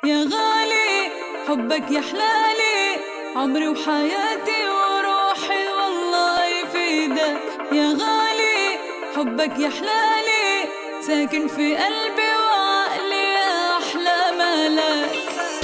يا غالي حبك يا حلالي عمري وحياتي وروحي والله يفيدك يا غالي حبك يا حلالي ساكن في قلبي وعقلي يا أحلى ملاك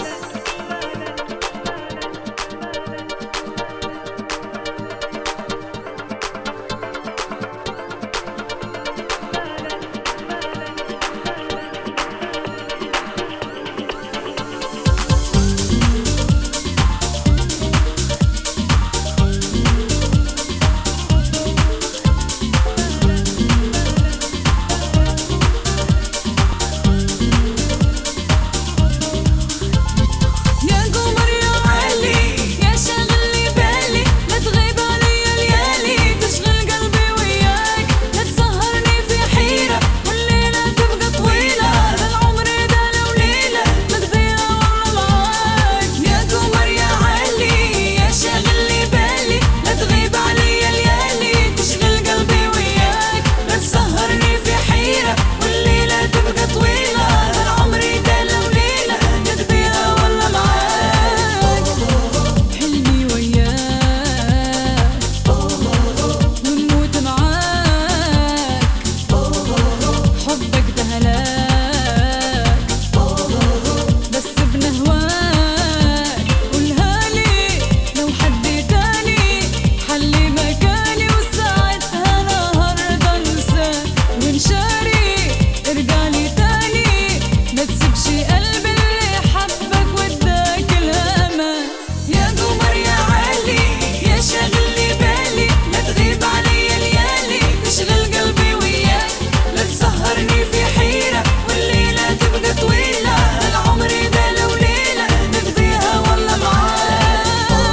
يا قمر يا علي يا شاغل لي بالي لا تغيب عليا ليالي تشغل قلبي وياك لا تسهرني في حيرة والليلة تبقى طويلة العمر ده لو ليلة نقضيها والله معاك يا قمر يا علي يا شاغل لي بالي لا تغيب عليا ليالي تشغل قلبي وياك لا تسهرني في حيرة والليلة تبقى طويلة العمر ده لو ليلة نقضيها والله معاك حلمي وياك ونموت معاك حبك ده هلاك بس بنهواك قولها لي لو حد تاني حلي مكاني وساعتها انا هرضى انساك ونشاري ارجعلي تاني ما تسيبش قلبي اللي حبك واداك الامان يا قمر يا علي يا شاغل لي بالي لا تغيب عليا ليالي تشغل قلبي وياك لا تسهرني في حيرة والليلة تبقى طويلة العمر ده لو ليلة نقضيها والله معاك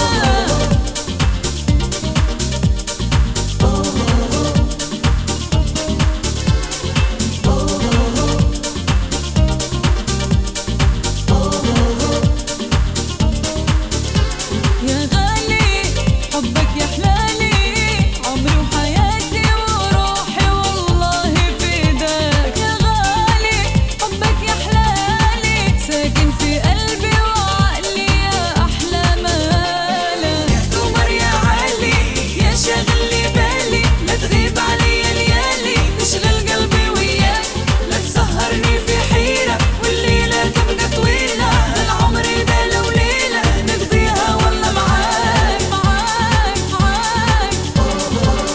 يا غالي حبك يا حلالي عمري وحياتي وروحي والله فداك يا غالي حبك يا حلالي ساكن في قلبي وعقلي يا أحلى مالك يا قمر يا علي يا شاغل لي بالي لا تغيب عليا ليالي تشغل قلبي وياك لا تسهرني في حيرة والليلة تبقى طويلة العمر ده لو ليلة نقضيها والله معاك معاك معاك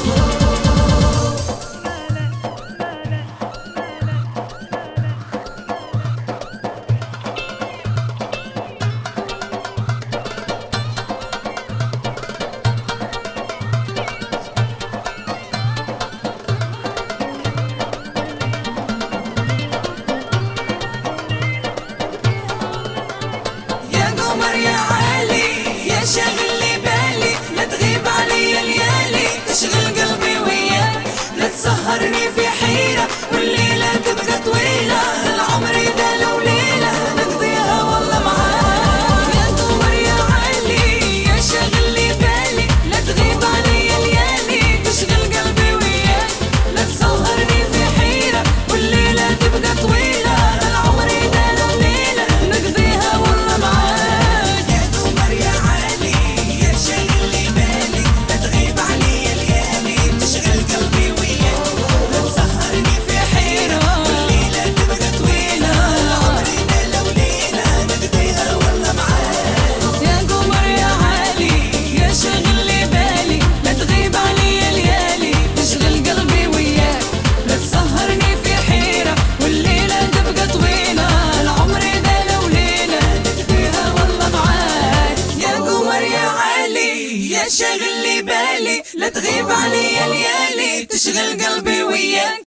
يا قمر يا علي يا شاغل لي بالي لا تغيب عليا ليالي تشغل قلبي وياك لا تسهرني في حيرة والليلة تبقى طويلة العمر ده لو ليلة نقضيها والله معاك يا قمر يا علي يا شاغل لي بالي لا تغيب عليا ليالي تشغل قلبي وياك لا تسهرني في حيرة والليلة تبقى طويلة العمر ده لو ليلة نقضيها والله معاك يا قمر يا علي يا شاغل لي بالي لا تغيب عليا ليالي تشغل قلبي وياك لا تسهرني في حيرة والليلة تبقى طويلة العمر ده لو ليلة نقضيها والله معاك يا قمر يا علي يا شاغل لي بالي لا تغيب عليا ليالي تشغل قلبي وياك لا تسهرني في حيرة والليلة تبقى طويلة العمر ده لو ليلة نقضيها والله معاك يا قمر يا علي يا شاغل لي بالي لا تغيب عليا ليالي تشغل قلبي وياك